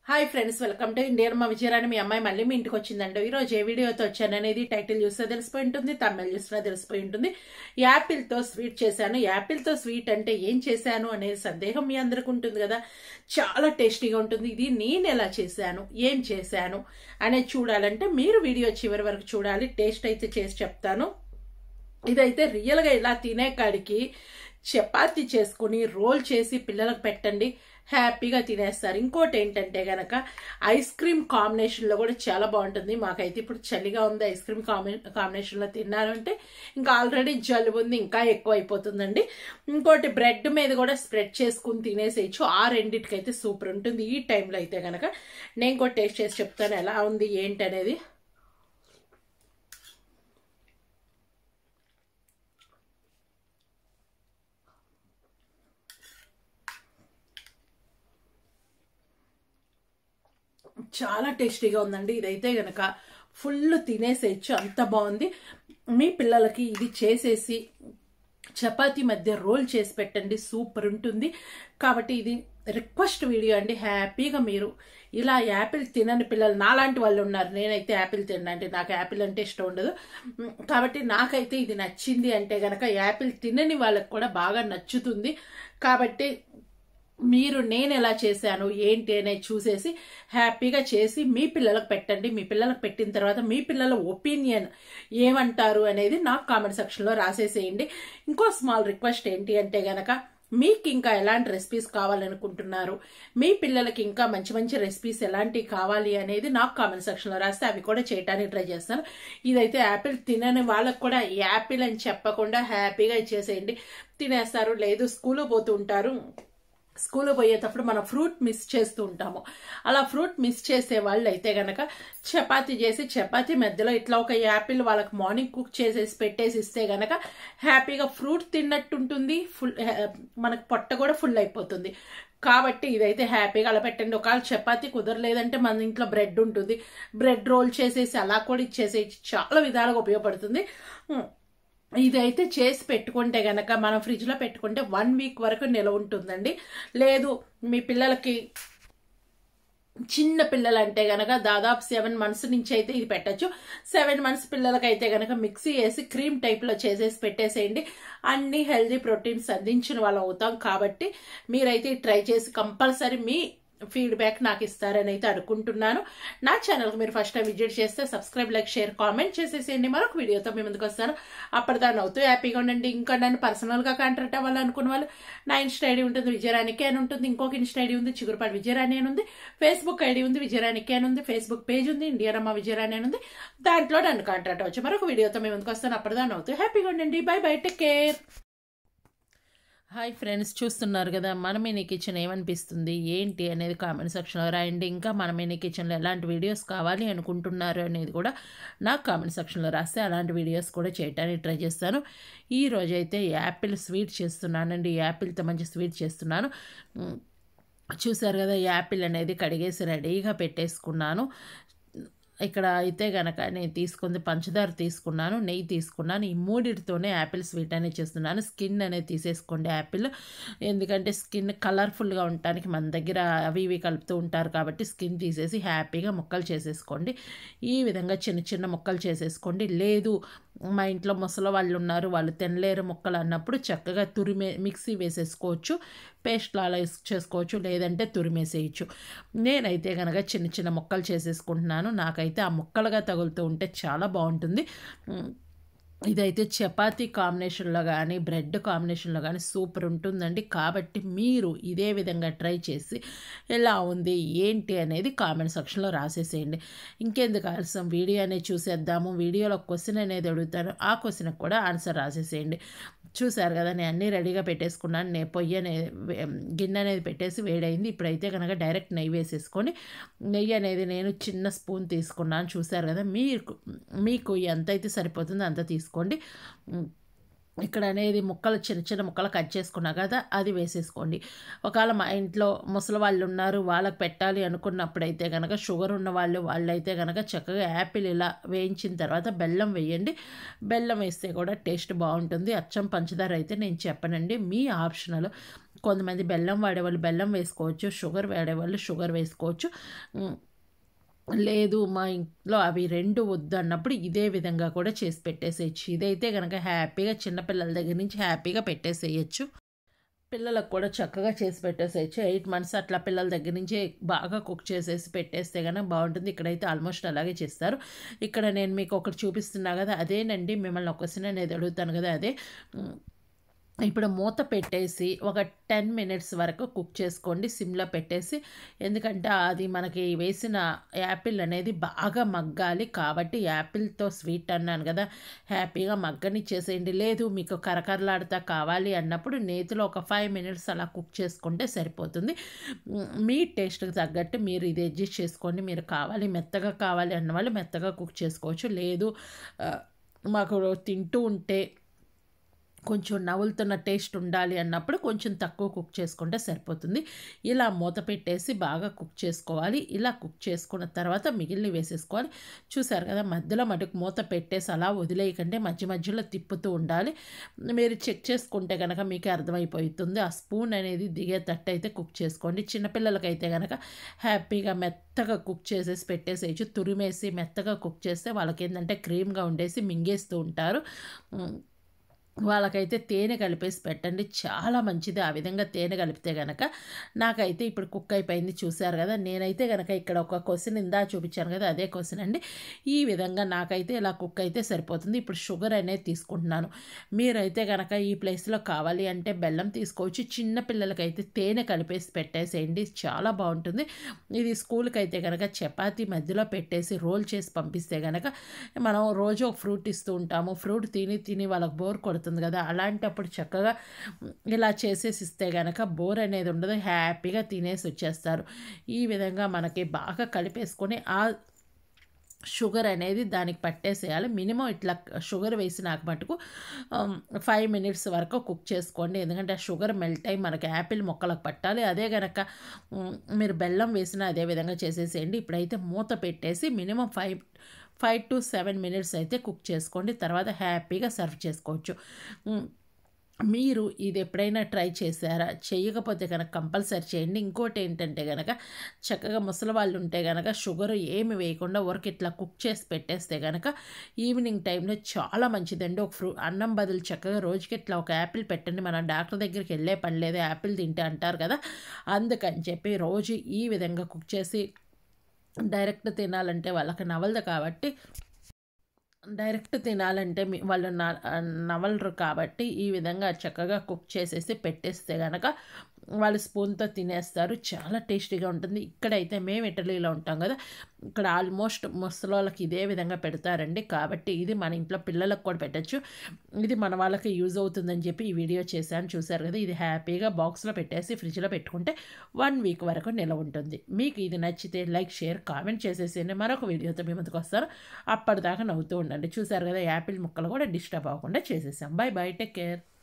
hi friends welcome to Indian మా విజయరాణి మీ అమ్మాయి మళ్ళీ మీ ఇంటికి వచ్చిందండి ఈ రోజు ఏ వీడియోతో వచ్చాను అనేది టైటిల్ చూస్తే తెలిసిపోయి ఉంటుంది తమిళ చూసినా తెలిసిపోయి ఉంటుంది యాపిల్తో స్వీట్ చేశాను యాపిల్తో స్వీట్ అంటే ఏం చేశాను అనేది సందేహం మీ అందరికి ఉంటుంది కదా చాలా టేస్టీగా ఉంటుంది ఇది నేను ఎలా చేశాను ఏం చేశాను అనేది చూడాలంటే మీరు వీడియో చివరి వరకు చూడాలి టేస్ట్ అయితే చేసి చెప్తాను ఇదైతే రియల్గా ఇలా తినే కాడికి చపాతి చేసుకుని రోల్ చేసి పిల్లలకు పెట్టండి హ్యాపీగా తినేస్తారు ఇంకోటి ఏంటంటే గనక ఐస్ క్రీమ్ కాంబినేషన్లో కూడా చాలా బాగుంటుంది మాకైతే ఇప్పుడు చలిగా ఉంది ఐస్ క్రీమ్ కాంబినేషన్లో తిన్నారంటే ఇంకా ఆల్రెడీ జలుబు ఉంది ఇంకా ఎక్కువ అయిపోతుందండి ఇంకోటి బ్రెడ్ మీద కూడా స్ప్రెడ్ చేసుకుని తినేసేయచ్చు ఆ రెండింటికైతే సూపర్ ఉంటుంది ఈ టైంలో అయితే గనక నేను కూడా టేస్ట్ చేసి చెప్తాను ఎలా ఉంది ఏంటి అనేది చాలా టేస్టీగా ఉందండి ఇదైతే గనక ఫుల్ తినేసేయచ్చు అంత బాగుంది మీ పిల్లలకి ఇది చేసేసి చపాతీ మధ్య రోల్ చేసి పెట్టండి సూపర్ ఉంటుంది కాబట్టి ఇది రిక్వెస్ట్ వీడియో అండి హ్యాపీగా మీరు ఇలా యాపిల్ తినని పిల్లలు నాలాంటి వాళ్ళు ఉన్నారు నేనైతే యాపిల్ తినండి నాకు యాపిల్ అంటే ఇష్టం ఉండదు కాబట్టి నాకైతే ఇది నచ్చింది అంటే గనక యాపిల్ తినని వాళ్ళకి కూడా బాగా నచ్చుతుంది కాబట్టి మీరు నేను ఎలా చేశాను ఏంటి అనేది చూసేసి హ్యాపీగా చేసి మీ పిల్లలకు పెట్టండి మీ పిల్లలకు పెట్టిన తర్వాత మీ పిల్లల ఒపీనియన్ ఏమంటారు అనేది నాకు కామెంట్ సెక్షన్లో రాసేసేయండి ఇంకో స్మాల్ రిక్వెస్ట్ ఏంటి అంటే గనక మీకు ఇంకా ఎలాంటి రెసిపీస్ కావాలనుకుంటున్నారు మీ పిల్లలకి ఇంకా మంచి మంచి రెసిపీస్ ఎలాంటివి కావాలి అనేది నాకు కామెంట్ సెక్షన్లో రాస్తే అవి కూడా చేయడానికి ట్రై చేస్తాను ఇదైతే యాపిల్ తినని వాళ్ళకు కూడా యాపిల్ అని చెప్పకుండా హ్యాపీగా ఇచ్చేసేయండి తినేస్తారు లేదు స్కూల్ పోతూ ఉంటారు స్కూల్ పోయేటప్పుడు మనం ఫ్రూట్ మిస్ చేస్తూ ఉంటాము అలా ఫ్రూట్ మిస్ చేసే వాళ్ళు అయితే గనక చపాతీ చేసి చపాతీ మధ్యలో ఇట్లా ఒక యాపిల్ వాళ్ళకి మార్నింగ్ కుక్ చేసేసి పెట్టేసి ఇస్తే గనక హ్యాపీగా ఫ్రూట్ తిన్నట్టు ఉంటుంది ఫుల్ మనకు పొట్ట కూడా ఫుల్ అయిపోతుంది కాబట్టి ఇదైతే హ్యాపీగా అలా పెట్టండి ఒకవేళ చపాతీ కుదరలేదంటే మన ఇంట్లో బ్రెడ్ ఉంటుంది బ్రెడ్ రోల్ చేసేసి అలా కూడా ఇచ్చేసేసి చాలా విధాలుగా ఉపయోగపడుతుంది ఇదైతే చేసి పెట్టుకుంటే గనక మనం ఫ్రిడ్జ్లో పెట్టుకుంటే వన్ వీక్ వరకు నిలవ ఉంటుందండి లేదు మీ పిల్లలకి చిన్న పిల్లలు అంటే గనక దాదాపు సెవెన్ మంత్స్ నుంచి అయితే ఇది పెట్టచ్చు సెవెన్ మంత్స్ పిల్లలకైతే గనక మిక్సీ వేసి క్రీమ్ టైప్లో చేసేసి పెట్టేసేయండి అన్ని హెల్దీ ప్రోటీన్స్ అందించిన వాళ్ళు అవుతాం కాబట్టి మీరైతే ట్రై చేసి కంపల్సరీ మీ ఫీడ్బ్యాక్ నాకు ఇస్తారని అయితే అనుకుంటున్నాను నా ఛానల్కి మీరు ఫస్ట్ టైం విజిట్ చేస్తే సబ్స్క్రైబ్ లైక్ షేర్ కామెంట్ చేసేసేయండి మరొక వీడియోతో మీ ముందుకు వస్తాను అప్పటిదాన్ని అవుతూ హ్యాపీగా ఉండండి ఇంకా నన్ను పర్సనల్గా కాంటాక్ట్ అవ్వాలనుకున్న వాళ్ళు నా ఇన్స్టా ఐడి ఉంటుంది విజయరానికి అని ఉంటుంది ఇంకొక ఇన్స్టా ఐడి ఉంది చిగురుపాటి విజయరాణి అని ఉంది ఫేస్బుక్ ఐడి ఉంది విజయరానికి అని ఉంది ఫేస్బుక్ పేజ్ ఉంది ఇండియనమ్మ విజయరాణి అని ఉంది దాంట్లో నన్ను కాంటాక్ట్ అవ్వచ్చు మరొక వీడియోతో మీ ముందుకు వస్తాను అప్పటిదాన్ని అవుతూ హ్యాపీగా ఉండండి bye bye take care hi friends చూస్తున్నారు కదా మన మినీ కిచెన్ ఏమనిపిస్తుంది ఏంటి అనేది కామెంట్ సెక్షన్లో రాయండి ఇంకా మన మినీ కిచెన్లో ఎలాంటి వీడియోస్ కావాలి అనుకుంటున్నారు అనేది కూడా నాకు కామెంట్ సెక్షన్లో రాస్తే అలాంటి వీడియోస్ కూడా చేయడానికి ట్రై చేస్తాను ఈ రోజైతే యాపిల్ స్వీట్ చేస్తున్నానండి యాపిల్తో మంచి స్వీట్ చేస్తున్నాను చూసారు కదా యాపిల్ అనేది కడిగేసి రెడీగా పెట్టేసుకున్నాను ఇక్కడ అయితే గనక నేను తీసుకుంది పంచదార తీసుకున్నాను నెయ్యి తీసుకున్నాను ఈ మూడిటితోనే యాపిల్ స్వీట్ అనేది చేస్తున్నాను స్కిన్ అనేది తీసేసుకోండి యాపిల్ ఎందుకంటే స్కిన్ కలర్ఫుల్గా ఉండటానికి మన దగ్గర అవి ఇవి కలుపుతూ ఉంటారు కాబట్టి స్కిన్ తీసేసి హ్యాపీగా ముక్కలు చేసేసుకోండి ఈ విధంగా చిన్న చిన్న ముక్కలు చేసేసుకోండి లేదు మా ఇంట్లో ముసలి వాళ్ళు ఉన్నారు వాళ్ళు తినలేరు ముక్కలు అన్నప్పుడు చక్కగా తురిమే మిక్సీ వేసేసుకోవచ్చు పేస్ట్లో అలా చేసుకోవచ్చు లేదంటే తురిమేసేయచ్చు నేనైతే కనుక చిన్న చిన్న ముక్కలు చేసేసుకుంటున్నాను నాకైతే ఆ ముక్కలుగా తగులుతూ ఉంటే చాలా బాగుంటుంది ఇదైతే చపాతీ కాంబినేషన్లో కానీ బ్రెడ్ కాంబినేషన్లో కానీ సూపర్ ఉంటుందండి కాబట్టి మీరు ఇదే విధంగా ట్రై చేసి ఎలా ఉంది ఏంటి అనేది కామెంట్ సెక్షన్లో రాసేసేయండి ఇంకెందుకు ఆలస్యం వీడియో అనేది చూసేద్దాము వీడియోలో క్వశ్చన్ అనేది అడుగుతాను ఆ క్వశ్చన్కి కూడా ఆన్సర్ రాసేసేయండి చూసారు కదా నేను అన్నీ రెడీగా పెట్టేసుకున్నాను నేను పొయ్యి అనేది గిన్నె అనేది పెట్టేసి వేడైంది ఇప్పుడైతే కనుక డైరెక్ట్ నెయ్యి వేసేసుకొని నెయ్యి అనేది నేను చిన్న స్పూన్ తీసుకున్నాను చూసారు కదా మీకు మీకు ఎంత అయితే సరిపోతుందో అంత తీసుకోండి ఇక్కడ అనేది ముక్కలు చిన్న చిన్న ముక్కలు కట్ చేసుకున్నా కదా అది వేసేసుకోండి ఒకవేళ మా ఇంట్లో ముసలి వాళ్ళు ఉన్నారు వాళ్ళకి పెట్టాలి అనుకున్నప్పుడైతే కనుక షుగర్ ఉన్న వాళ్ళు వాళ్ళైతే కనుక చక్కగా యాపిల్ ఇలా వేయించిన తర్వాత బెల్లం వేయండి బెల్లం వేస్తే కూడా టేస్ట్ బాగుంటుంది అచ్చం పంచదార అయితే నేను చెప్పనండి మీ ఆప్షనల్ కొంతమంది బెల్లం వాడేవాళ్ళు బెల్లం వేసుకోవచ్చు షుగర్ వాడేవాళ్ళు షుగర్ వేసుకోవచ్చు ఉమ్, లేదు మా ఇంట్లో అవి రెండు వద్దు అన్నప్పుడు ఇదే విధంగా కూడా చేసి పెట్టేసేయచ్చు ఇదైతే కనుక హ్యాపీగా చిన్నపిల్లల దగ్గర నుంచి హ్యాపీగా పెట్టేసేయచ్చు పిల్లలకు కూడా చక్కగా చేసి పెట్టేసేయచ్చు ఎయిట్ మంత్స్ అట్లా పిల్లల దగ్గర నుంచి బాగా కుక్ చేసేసి పెట్టేస్తే కనుక బాగుంటుంది ఇక్కడైతే ఆల్మోస్ట్ అలాగే చేస్తారు ఇక్కడ నేను మీకు ఒకటి చూపిస్తున్నా కదా అదేనండి మిమ్మల్ని ఒక క్వశ్చన్ అనేది అడుగుతాను కదా అదే ఉమ్, ఇప్పుడు మూత పెట్టేసి ఒక టెన్ మినిట్స్ వరకు కుక్ చేసుకోండి సిమ్లో పెట్టేసి ఎందుకంటే అది మనకి వేసిన యాపిల్ అనేది బాగా మగ్గాలి కాబట్టి యాపిల్తో స్వీట్ అన్నాను కదా హ్యాపీగా మగ్గనిచ్చేసేయండి లేదు మీకు కరకరలాడుతా కావాలి అన్నప్పుడు నేతిలో ఒక ఫైవ్ మినిట్స్ అలా కుక్ చేసుకుంటే సరిపోతుంది మ్, మీ టేస్ట్కి తగ్గట్టు మీరు ఇది అడ్జస్ట్ చేసుకోండి మీరు కావాలి మెత్తగా కావాలి అన్న వాళ్ళు మెత్తగా కుక్ చేసుకోవచ్చు లేదు ఆ, మాకు తింటూ ఉంటే కొంచెం నవ్వులుతున్న టేస్ట్ ఉండాలి అన్నప్పుడు కొంచెం తక్కువ కుక్ చేసుకుంటే సరిపోతుంది ఇలా మూత పెట్టేసి బాగా కుక్ చేసుకోవాలి ఇలా కుక్ చేసుకున్న తర్వాత మిగిలిన వేసేసుకోవాలి చూసారు కదా మధ్యలో మటుకు మూత పెట్టేసి అలా వదిలేయకంటే మధ్య మధ్యలో తిప్పుతూ ఉండాలి మీరు చెక్ చేసుకుంటే కనుక మీకు అర్థమైపోతుంది ఆ స్పూన్ అనేది దిగేటట్టు అయితే కుక్ చేసుకోండి చిన్నపిల్లలకైతే కనుక హ్యాపీగా మెత్తగా కుక్ చేసేసి పెట్టేసేయచ్చు తురిమేసి మెత్తగా కుక్ చేస్తే వాళ్ళకి ఏంటంటే క్రీమ్గా ఉండేసి మింగేస్తూ ఉంటారు ఉమ్, వాళ్ళకైతే తేనె కలిపేసి పెట్టండి చాలా మంచిది ఆ విధంగా తేనె కలిపితే కనుక నాకైతే ఇప్పుడు కుక్ అయిపోయింది చూశారు కదా నేనైతే కనుక ఇక్కడ ఒక క్వశ్చన్ ఇందా చూపించాను కదా అదే క్వశ్చన్ అండి ఈ విధంగా నాకైతే ఇలా కుక్ అయితే సరిపోతుంది ఇప్పుడు షుగర్ అనేది తీసుకుంటున్నాను మీరైతే కనుక ఈ ప్లేస్లో కావాలి అంటే బెల్లం తీసుకోవచ్చు చిన్న పిల్లలకైతే తేనె కలిపేసి పెట్టేసేయండి చాలా బాగుంటుంది ఇది స్కూల్కి అయితే కనుక చపాతీ మధ్యలో పెట్టేసి రోల్ చేసి పంపిస్తే కనుక మనం రోజు ఒక ఫ్రూట్ ఇస్తూ ఉంటాము ఫ్రూట్ తిని తిని వాళ్ళకి బోర్ కొడుతుంది కదా అలాంటప్పుడు చక్కగా ఇలా చేసేసి ఇస్తే కనుక బోర్ అనేది ఉండదు హ్యాపీగా తినేసి వచ్చేస్తారు ఈ విధంగా మనకి బాగా కలిపేసుకొని ఆ షుగర్ అనేది దానికి పట్టేసేయాలి మినిమం ఇట్లా షుగర్ వేసినాక మటుకు ఫైవ్ మినిట్స్ వరకు కుక్ చేసుకోండి ఎందుకంటే ఆ షుగర్ మెల్ట్ అయ్యి మనకి యాపిల్ మొక్కలకు పట్టాలి అదే కనుక మీరు బెల్లం వేసిన అదే విధంగా చేసేసేయండి ఇప్పుడైతే మూత పెట్టేసి minimum five five to seven minutes అయితే కుక్ చేసుకోండి తర్వాత హ్యాపీగా సర్వ్ చేసుకోవచ్చు ఉమ్, మీరు ఇది ఎప్పుడైనా ట్రై చేశారా చేయకపోతే కనుక కంపల్సరీ చేయండి ఇంకోటి ఏంటంటే కనుక చక్కగా ముసలి వాళ్ళు ఉంటే కనుక షుగర్ ఏమి వేయకుండా వర్క్ ఇట్లా కుక్ చేసి పెట్టేస్తే కనుక ఈవినింగ్ టైంలో చాలా మంచిదండి ఒక ఫ్రూ అన్నం బదులు చక్కగా రోజుకి ఇట్లా ఒక యాపిల్ పెట్టండి మనం డాక్టర్ దగ్గరికి వెళ్ళే పని లేదు యాపిల్ తింటే అంటారు కదా అందుకని చెప్పి రోజు ఈ విధంగా కుక్ చేసి డైరెక్ట్ తినాలంటే వాళ్ళకి నవలదు కాబట్టి డైరెక్ట్ తినాలంటే మీ వాళ్ళు న నవలరు కాబట్టి ఈ విధంగా చక్కగా కుక్ చేసేసి పెట్టేస్తే కనుక వాళ్ళు స్పూన్తో తినేస్తారు చాలా టేస్టీగా ఉంటుంది ఇక్కడైతే మేము ఇటలీలో ఉంటాం కదా ఇక్కడ ఆల్మోస్ట్ ముసలోళ్ళకి ఇదే విధంగా పెడతారండి కాబట్టి ఇది మన ఇంట్లో పిల్లలకు కూడా పెట్టచ్చు ఇది మన వాళ్ళకి యూజ్ అవుతుందని చెప్పి ఈ వీడియో చేశాను చూసారు కదా ఇది హ్యాపీగా బాక్స్లో పెట్టేసి ఫ్రిడ్జ్లో పెట్టుకుంటే వన్ వీక్ వరకు నిలవ ఉంటుంది మీకు ఇది నచ్చితే లైక్ షేర్ కామెంట్ చేసేసేయండి మరొక వీడియోతో మీ ముందుకు వస్తారు అప్పటిదాకా నవ్వుతూ ఉండండి చూసారు కదా యాపిల్ ముక్కలు కూడా డిస్టర్బ్ అవ్వకుండా చేసేసాం బై బై టేక్ కేర్